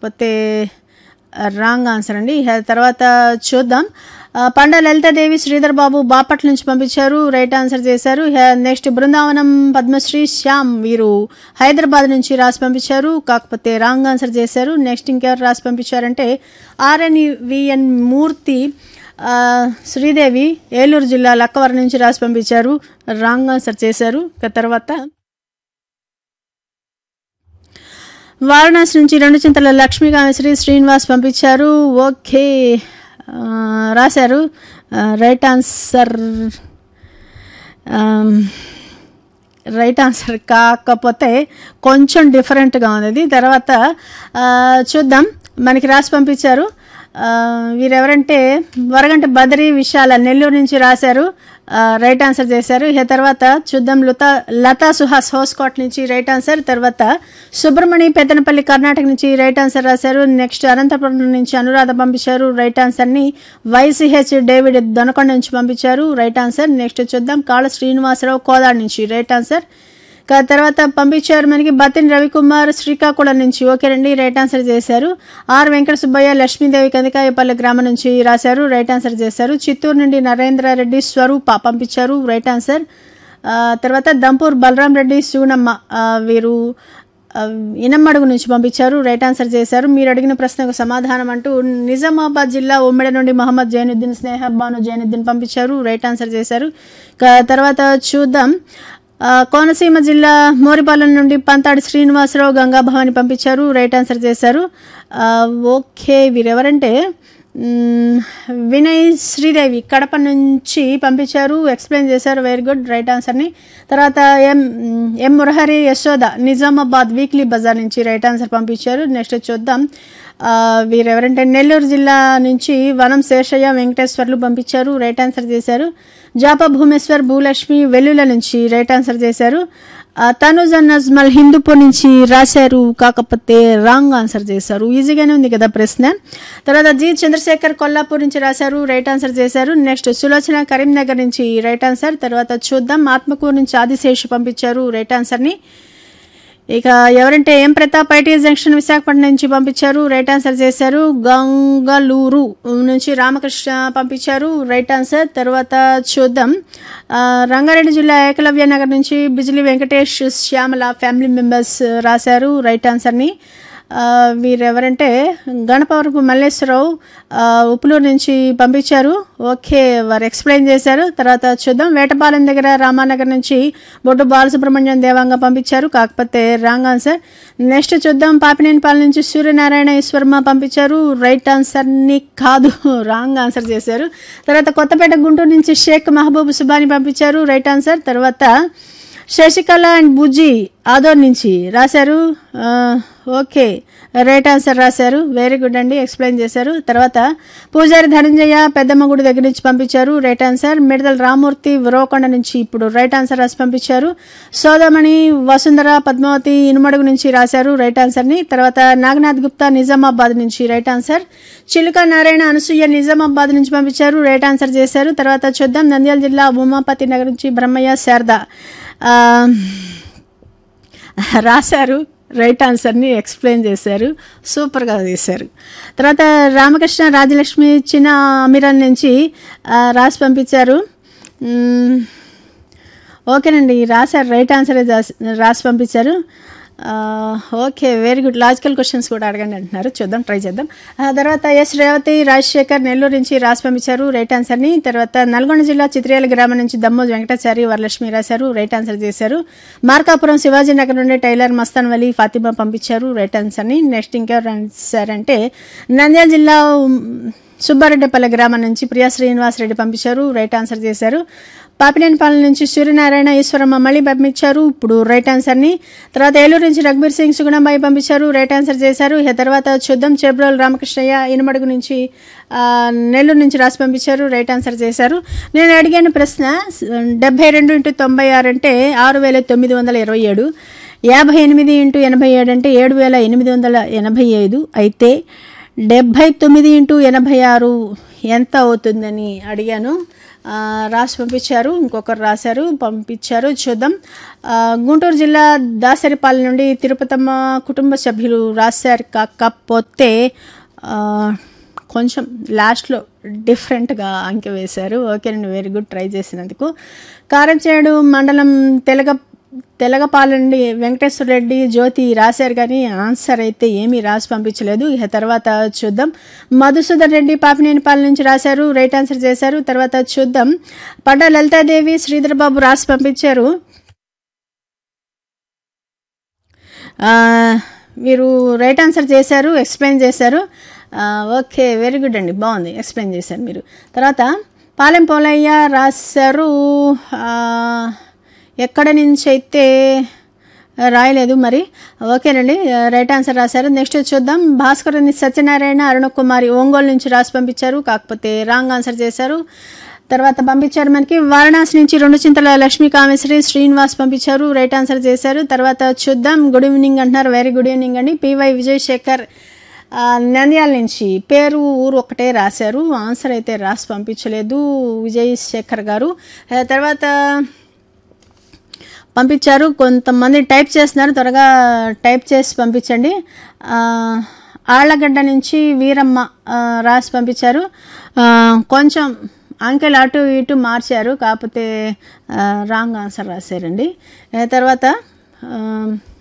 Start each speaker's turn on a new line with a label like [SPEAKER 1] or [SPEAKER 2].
[SPEAKER 1] కాకపోతే wrong answer అండి ఇక తర్వాత చూద్దాం ఆ, పండ లలితాదేవి శ్రీధర్ బాబు బాపట్ల నుంచి పంపించారు రైట్ ఆన్సర్ చేశారు ఇక నెక్స్ట్ బృందావనం పద్మశ్రీ శ్యామ్ వీరు హైదరాబాద్ నుంచి రాసి పంపించారు కాకపోతే రాంగ్ ఆన్సర్ చేశారు నెక్స్ట్ ఇంకెవరు రాసి పంపించారంటే ఆర్ఎన్ విఎన్ మూర్తి ఆ, శ్రీదేవి ఏలూరు జిల్లా లక్కవరం నుంచి రాసి పంపించారు రాంగ్ ఆన్సర్ చేశారు ఇక తర్వాత వారణాసి నుంచి రెండు చింతల లక్ష్మీ కామేశ్వరి శ్రీనివాస్ పంపించారు ఓకే ఆ, రాశారు ఆ, right answer um, right answer కాకపోతే కొంచెం డిఫరెంట్గా ఉంది ఇది. తర్వాత ఆ, చూద్దాం మనకి రాసి పంపించారు ఆ, వీరెవరంటే వరగంటి బదరి విశాల నెల్లూరు నుంచి రాశారు ఆ, రైట్ ఆన్సర్ చేశారు ఇక తర్వాత చూద్దాం లతా లతా సుహాస్ హోస్కోట్ నుంచి రైట్ ఆన్సర్ తర్వాత సుబ్రమణి పెద్దనపల్లి కర్ణాటక నుంచి రైట్ ఆన్సర్ రాశారు నెక్స్ట్ అనంతపురం నుంచి అనురాధ పంపించారు రైట్ ఆన్సర్ని వైసీహెచ్ డేవిడ్ దొనకొండ నుంచి పంపించారు రైట్ ఆన్సర్ నెక్స్ట్ చూద్దాం కాళ శ్రీనివాసరావు కోదాడ్ నుంచి రైట్ ఆన్సర్ కా తర్వాత పంపించారు మనకి బతిన్ రవికుమార్ శ్రీకాకుళం నుంచి ఓకే రండి రైట్ ఆన్సర్ చేశారు ఆర్ వెంకట సుబ్బయ్య లక్ష్మీదేవి కందికాయపల్లి గ్రామం నుంచి రాశారు రైట్ ఆన్సర్ చేశారు చిత్తూరు నుండి నరేంద్రారెడ్డి స్వరూప పంపించారు రైట్ ఆన్సర్ ఆ, తర్వాత దంపూర్ బలరాం రెడ్డి శివనమ్మ ఆ, వీరు ఆ, ఇనమ్మడుగు నుంచి పంపించారు రైట్ ఆన్సర్ చేశారు మీరు అడిగిన ప్రశ్నకు సమాధానం అంటూ నిజామాబాద్ జిల్లా ఉమ్మడి నుండి మహమ్మద్ జైనుద్దీన్ స్నేహ బాను జైనుద్దీన్ పంపించారు రైట్ ఆన్సర్ చేశారు క- తర్వాత చూద్దాం ఆ, కోనసీమ జిల్లా మోరిపాలెం నుండి పంతాడి శ్రీనివాసరావు గంగాభవాని పంపించారు రైట్ ఆన్సర్ చేశారు ఆ, ఓకే వీరెవరంటే మ్, వినయ్ శ్రీదేవి కడప నుంచి పంపించారు ఎక్స్ప్లెయిన్ చేశారు వెరీ గుడ్ రైట్ ఆన్సర్ని తర్వాత M M Murahari Yashoda Nizamabad weekly bazaar నుంచి రైట్ ఆన్సర్ పంపించారు నెక్స్ట్ చూద్దాం ఆ, వీరెవరంటే నెల్లూరు జిల్లా నుంచి వనం శేషయ్య వెంకటేశ్వర్లు పంపించారు రైట్ ఆన్సర్ చేశారు జాప భూమేశ్వర్ భూలక్ష్మి వెల్లుల నుంచి రైట్ ఆన్సర్ చేశారు ఆ, తనుజ్ అండ్ నజ్మల్ హిందూపూర్ నుంచి రాశారు కాకపోతే రాంగ్ ఆన్సర్ చేశారు ఈజీగానే ఉంది కదా ప్రశ్న తర్వాత జి చంద్రశేఖర్ కొల్లాపూర్ నుంచి రాశారు రైట్ ఆన్సర్ చేశారు నెక్స్ట్ సులోచన కరీంనగర్ నుంచి రైట్ ఆన్సర్ తర్వాత చూద్దాం ఆత్మకూరు నుంచి ఆదిశేషు పంపించారు రైట్ ఆన్సర్ని ఇక ఎవరంటే M Pratap I T junction Visakhapatnam నుంచి పంపించారు రైట్ ఆన్సర్ చేశారు గంగలూరు నుంచి రామకృష్ణ పంపించారు రైట్ ఆన్సర్ తర్వాత చూద్దాం ఆ, రంగారెడ్డి జిల్లా ఏకలవ్య నగర్ నుంచి బిజిలి వెంకటేష్ శ్యామల ఫ్యామిలీ మెంబర్స్ రాశారు రైట్ ఆన్సర్ని ఆ, వీరెవరంటే గణపవరపు మల్లేశ్వరరావు ఆ, ఉప్పులూరు నుంచి పంపించారు ఓకే వారు ఎక్స్ప్లెయిన్ చేశారు తర్వాత చూద్దాం వేటపాలెం దగ్గర రామానగర్ నుంచి బొడ్డు బాలసుబ్రహ్మణ్యం దేవాంగ పంపించారు కాకపోతే రాంగ్ ఆన్సర్ నెక్స్ట్ చూద్దాం పాపినేనిపాలెం నుంచి సూర్యనారాయణ ఈశ్వర్మ పంపించారు రైట్ ఆన్సర్ని కాదు రాంగ్ ఆన్సర్ చేశారు తర్వాత కొత్తపేట గుంటూరు నుంచి షేక్ మహబూబ్ సుబాని పంపించారు రైట్ ఆన్సర్ తర్వాత శశికళ అండ్ బుజ్జి ఆదోర్ నుంచి రాశారు ఆ, ఓకే రైట్ ఆన్సర్ రాశారు వెరీ గుడ్ అండి ఎక్స్ప్లెయిన్ చేశారు తర్వాత పూజారి ధనంజయ పెద్దమ్మ గుడి దగ్గర నుంచి పంపించారు రైట్ ఆన్సర్ మిడతల రామూర్తి విరోకొండ నుంచి ఇప్పుడు రైట్ ఆన్సర్ రాసి పంపించారు సోదమణి వసుంధర పద్మావతి ఇనుమడుగు నుంచి రాశారు రైట్ ఆన్సర్ని తర్వాత నాగనాథ్ గుప్తా నిజామాబాద్ నుంచి రైట్ ఆన్సర్ చిలుక నారాయణ అనసూయ నిజామాబాద్ నుంచి పంపించారు రైట్ ఆన్సర్ చేశారు తర్వాత చూద్దాం నంద్యాల జిల్లా ఉమాపతి నగర్ నుంచి బ్రహ్మయ్య శారద ఆ, రాశారు రైట్ ఆన్సర్ని ఎక్స్ప్లెయిన్ చేశారు సూపర్గా చేశారు తర్వాత రామకృష్ణ రాజలక్ష్మి చిన్న అమిరన్ నుంచి ఆ, రాసి పంపించారు మ్మ్. ఓకేనండి రాశారు రైట్ ఆన్సర్ రాసి పంపించారు ఆ, okay very good logical questions కూడా అడగండి అంటున్నారు చూద్దాం ట్రై చేద్దాం ఆ తర్వాత ఎస్ రేవతి రాజశేఖర్ నెల్లూరు నుంచి రాసి పంపించారు రైట్ ఆన్సర్ని తర్వాత నల్గొండ జిల్లా చిత్రేల గ్రామం నుంచి దమ్మోజ్ వెంకటాచారి వరలక్ష్మి రాశారు రైట్ ఆన్సర్ చేశారు మార్కాపురం శివాజీ నగర్ నుండి టైలర్ మస్తాన్ వలి ఫాతిమా పంపించారు రైట్ ఆన్సర్ని నెక్స్ట్ ఇంకెవరు రాశారంటే నంద్యాల జిల్లా ఉమ్, సుబ్బారెడ్డిపల్లె గ్రామం నుంచి ప్రియా శ్రీనివాస్ రెడ్డి పంపించారు రైట్ ఆన్సర్ చేశారు పాపినేనిపాలెం నుంచి సూర్యనారాయణ ఈశ్వరమ్మ మళ్ళీ పంపించారు ఇప్పుడు రైట్ ఆన్సర్ని తర్వాత ఏలూరు నుంచి రఘుబీర్ సింగ్ సుగుణబాయి పంపించారు రైట్ ఆన్సర్ చేశారు ఇక తర్వాత చూద్దాం చేబ్రోల్ రామకృష్ణయ్య ఇనుమడుగు నుంచి ఆ, నెల్లూరు నుంచి రాసి పంపించారు రైట్ ఆన్సర్ చేశారు నేను అడిగిన ప్రశ్న డెబ్బై రెండు ఇంటూ తొంభై ఆరు అంటే ఆరు వేల తొమ్మిది వందల ఇరవై ఏడు యాభై ఎనిమిది ఇంటూ ఎనభై ఏడు అంటే ఏడు వేల ఎనిమిది వందల ఎనభై ఐదు అయితే డెబ్భై తొమ్మిది ఇంటూ ఎనభై ఆరు ఎంత అవుతుందని అడిగాను ఆ, రాసి పంపించారు ఇంకొకరు రాశారు పంపించారు చూద్దాం ఆ, గుంటూరు జిల్లా దాసరిపాలెం నుండి తిరుపతమ్మ కుటుంబ సభ్యులు రాశారు కాకపోతే ఆ, కొంచెం లాస్ట్లో డిఫరెంట్గా అంకె వేశారు ఓకేనండి వెరీ గుడ్ ట్రై చేసినందుకు కారంచేడు మండలం తెలగ తెలగపాలెం నుండి వెంకటేశ్వర రెడ్డి జ్యోతి రాశారు కానీ ఆన్సర్ అయితే ఏమీ రాసి పంపించలేదు ఇక తర్వాత చూద్దాం మధుసూదన్ రెడ్డి పాపినేనిపాలెం నుంచి రాశారు రైట్ ఆన్సర్ చేశారు తర్వాత చూద్దాం పడ్డ లలితాదేవి శ్రీధర్ బాబు రాసి పంపించారు ఆ, మీరు రైట్ ఆన్సర్ చేశారు ఎక్స్ప్లెయిన్ చేశారు ఆ, ఓకే వెరీ గుడ్ అండి బాగుంది ఎక్స్ప్లెయిన్ చేశారు మీరు తర్వాత పాలెం పోలయ్య రాశారు ఆ, ఎక్కడ నుంచి అయితే రాయలేదు మరి ఓకేనండి రైట్ ఆన్సర్ రాశారు నెక్స్ట్ చూద్దాం భాస్కర్ సత్యనారాయణ అరుణకుమారి ఒంగోలు నుంచి రాసి పంపించారు కాకపోతే రాంగ్ ఆన్సర్ చేశారు తర్వాత పంపించారు మనకి వారణాసి నుంచి రెండు చింతల లక్ష్మీ కామేశ్వరి శ్రీనివాస్ పంపించారు రైట్ ఆన్సర్ చేశారు తర్వాత చూద్దాం గుడ్ ఈవినింగ్ అంటున్నారు వెరీ గుడ్ ఈవినింగ్ అండి పివై విజయ్ శేఖర్ ఆ, నంద్యాల నుంచి పేరు ఊరు ఒకటే రాశారు ఆన్సర్ అయితే రాసి పంపించలేదు విజయ్ శేఖర్ గారు ఆ, తర్వాత పంపించారు కొంతమంది టైప్ చేస్తున్నారు త్వరగా టైప్ చేసి పంపించండి ఆ, ఆళ్లగడ్డ నుంచి వీరమ్మ ఆ, రాసి పంపించారు ఆ, కొంచెం అంకెలు అటు ఇటు మార్చారు కాకపోతే రాంగ్ ఆన్సర్ రాశారండి ఆ, తర్వాత ఆ,